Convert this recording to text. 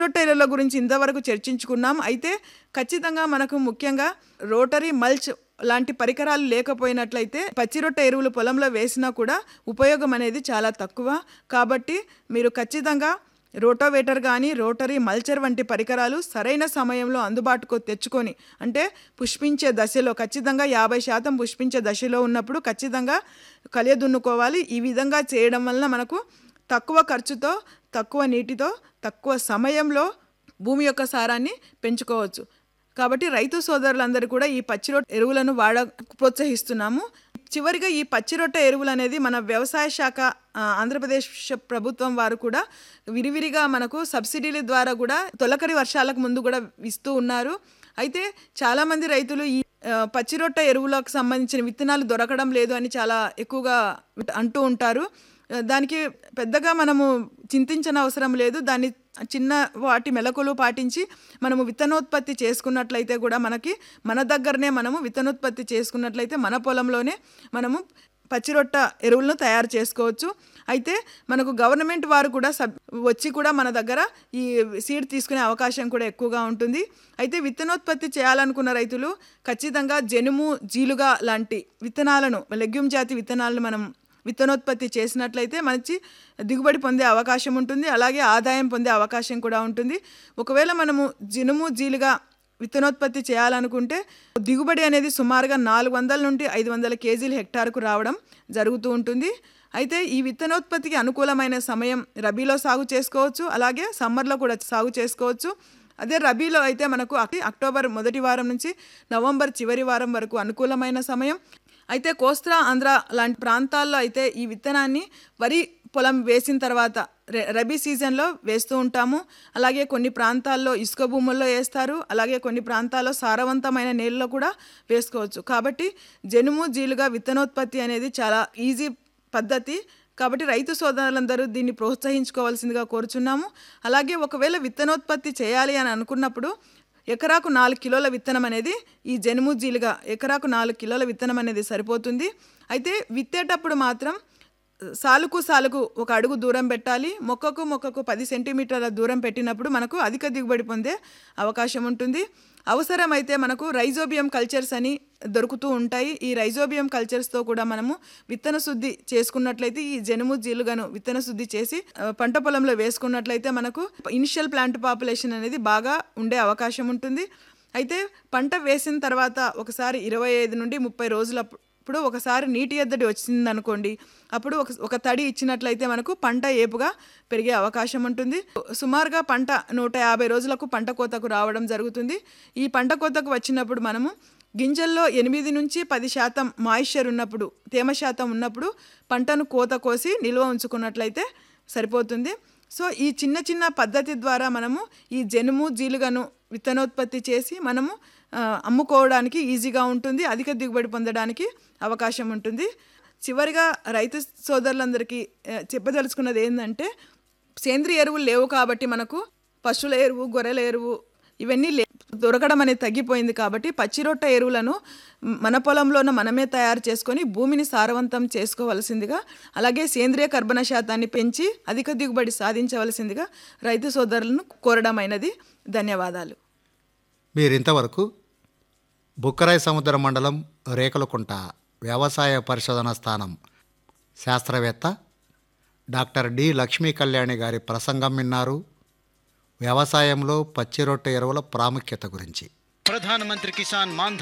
రొట్టెల గురించి ఇంతవరకు చర్చించుకున్నాం అయితే ఖచ్చితంగా మనకు ముఖ్యంగా రోటరీ మల్చ్ లాంటి పరికరాలు లేకపోయినట్లయితే పచ్చిరొట్టె ఎరువులు పొలంలో వేసినా కూడా ఉపయోగం అనేది చాలా తక్కువ కాబట్టి మీరు ఖచ్చితంగా రోటోవేటర్ కానీ రోటరీ మల్చర్ వంటి పరికరాలు సరైన సమయంలో అందుబాటుకు తెచ్చుకొని అంటే పుష్పించే దశలో ఖచ్చితంగా యాభై శాతం పుష్పించే దశలో ఉన్నప్పుడు ఖచ్చితంగా కలియ దున్నుకోవాలి ఈ విధంగా చేయడం వలన మనకు తక్కువ ఖర్చుతో తక్కువ నీటితో తక్కువ సమయంలో భూమి యొక్క సారాన్ని పెంచుకోవచ్చు కాబట్టి రైతు సోదరులందరూ కూడా ఈ పచ్చిరొట్ట ఎరువులను వాడ ప్రోత్సహిస్తున్నాము చివరిగా ఈ పచ్చిరొట్ట ఎరువులు అనేది మన వ్యవసాయ శాఖ ఆ, ఆంధ్రప్రదేశ్ ప్రభుత్వం వారు కూడా విరివిరిగా మనకు సబ్సిడీల ద్వారా కూడా తొలకరి వర్షాలకు ముందు కూడా ఇస్తూ ఉన్నారు అయితే చాలామంది రైతులు ఈ ఆ, పచ్చిరొట్ట ఎరువులకు సంబంధించిన విత్తనాలు దొరకడం లేదు అని చాలా ఎక్కువగా అంటూ ఉంటారు దానికి పెద్దగా మనము చింతించిన అవసరం లేదు దాన్ని చిన్న వాటి మెలకులు పాటించి మనము విత్తనోత్పత్తి చేసుకున్నట్లయితే కూడా మనకి మన దగ్గరనే మనము విత్తనోత్పత్తి చేసుకున్నట్లయితే మన పొలంలోనే మనము పచ్చిరొట్ట ఎరువులను తయారు చేసుకోవచ్చు అయితే మనకు గవర్నమెంట్ వారు కూడా సబ్ వచ్చి కూడా మన దగ్గర ఈ సీడ్ తీసుకునే అవకాశం కూడా ఎక్కువగా ఉంటుంది అయితే విత్తనోత్పత్తి చేయాలనుకున్న రైతులు ఖచ్చితంగా జనుము జీలుగా లాంటి విత్తనాలను లెగ్యూమ్ జాతి విత్తనాలను మనం విత్తనోత్పత్తి చేసినట్లయితే మంచి దిగుబడి పొందే అవకాశం ఉంటుంది అలాగే ఆదాయం పొందే అవకాశం కూడా ఉంటుంది ఒకవేళ మనము జినుము జీలుగా విత్తనోత్పత్తి చేయాలనుకుంటే దిగుబడి అనేది సుమారుగా నాలుగు వందల నుండి ఐదు వందల కేజీలు హెక్టార్కు రావడం జరుగుతూ ఉంటుంది అయితే ఈ విత్తనోత్పత్తికి అనుకూలమైన సమయం రబీలో సాగు చేసుకోవచ్చు అలాగే సమ్మర్లో కూడా సాగు చేసుకోవచ్చు అదే రబీలో అయితే మనకు అక్- అక్టోబర్ మొదటి వారం నుంచి నవంబర్ చివరి వారం వరకు అనుకూలమైన సమయం అయితే కోస్తా ఆంధ్ర లాంటి ప్రాంతాల్లో అయితే ఈ విత్తనాన్ని వరి పొలం వేసిన తర్వాత రె- రబీ సీజన్లో వేస్తూ ఉంటాము అలాగే కొన్ని ప్రాంతాల్లో ఇసుక భూముల్లో వేస్తారు అలాగే కొన్ని ప్రాంతాల్లో సారవంతమైన నేలలో కూడా వేసుకోవచ్చు కాబట్టి జనుము జీలుగా విత్తనోత్పత్తి అనేది చాలా ఈజీ పద్ధతి కాబట్టి రైతు సోదరులందరూ దీన్ని ప్రోత్సహించుకోవాల్సిందిగా కోరుచున్నాము అలాగే ఒకవేళ విత్తనోత్పత్తి చేయాలి అని అనుకున్నప్పుడు ఎకరాకు నాలుగు కిలోల విత్తనం అనేది ఈ జనుము జీలుగా ఎకరాకు నాలుగు కిలోల విత్తనం అనేది సరిపోతుంది అయితే విత్తేటప్పుడు మాత్రం సాలుకు సాలుకు ఒక అడుగు దూరం పెట్టాలి మొక్కకు మొక్కకు పది సెంటీమీటర్ల దూరం పెట్టినప్పుడు మనకు అధిక దిగుబడి పొందే అవకాశం ఉంటుంది అవసరమైతే మనకు రైజోబియం కల్చర్స్ అని దొరుకుతూ ఉంటాయి ఈ రైజోబియం కల్చర్స్తో కూడా మనము విత్తన శుద్ధి చేసుకున్నట్లయితే ఈ జనుము జీలుగను విత్తన శుద్ధి చేసి ఆ, పంట పొలంలో వేసుకున్నట్లయితే మనకు ఇనిషియల్ ప్లాంట్ పాపులేషన్ అనేది బాగా ఉండే అవకాశం ఉంటుంది అయితే పంట వేసిన తర్వాత ఒకసారి ఇరవై ఐదు నుండి ముప్పై రోజుల ఇప్పుడు ఒకసారి నీటి ఎద్దడి వచ్చిందనుకోండి అప్పుడు ఒక ఒక తడి ఇచ్చినట్లయితే మనకు పంట ఏపుగా పెరిగే అవకాశం ఉంటుంది సుమారుగా పంట నూట యాభై రోజులకు పంట కోతకు రావడం జరుగుతుంది ఈ పంట కోతకు వచ్చినప్పుడు మనము గింజల్లో ఎనిమిది నుంచి పది శాతం మాయిశ్చర్ ఉన్నప్పుడు తేమ శాతం ఉన్నప్పుడు పంటను కోత కోసి నిల్వ ఉంచుకున్నట్లయితే సరిపోతుంది సో ఈ చిన్న చిన్న పద్ధతి ద్వారా మనము ఈ జనుము జీలుగను విత్తనోత్పత్తి చేసి మనము ఆ, అమ్ముకోవడానికి ఈజీగా ఉంటుంది అధిక దిగుబడి పొందడానికి అవకాశం ఉంటుంది చివరిగా రైతు సోదరులందరికీ ఆ, చెప్పదలుచుకున్నది ఏంటంటే సేంద్రియ ఎరువులు లేవు కాబట్టి మనకు పశువుల ఎరువు గొర్రెల ఎరువు ఇవన్నీ లే దొరకడం అనేది తగ్గిపోయింది కాబట్టి పచ్చిరొట్ట ఎరువులను మన పొలంలోనే మనమే తయారు చేసుకొని భూమిని సారవంతం చేసుకోవలసిందిగా అలాగే సేంద్రియ కర్బన శాతాన్ని పెంచి అధిక దిగుబడి సాధించవలసిందిగా రైతు సోదరులను కోరడమైనది ధన్యవాదాలు మీరింతవరకు బుక్కరాయి సముద్ర మండలం రేకులకుంట వ్యవసాయ పరిశోధన స్థానం శాస్త్రవేత్త డాక్టర్ డి లక్ష్మీ కళ్యాణి గారి ప్రసంగం విన్నారు వ్యవసాయంలో పచ్చిరొట్టె ఎరువుల ప్రాముఖ్యత గురించి ప్రధానమంత్రి కిసాన్ మాన్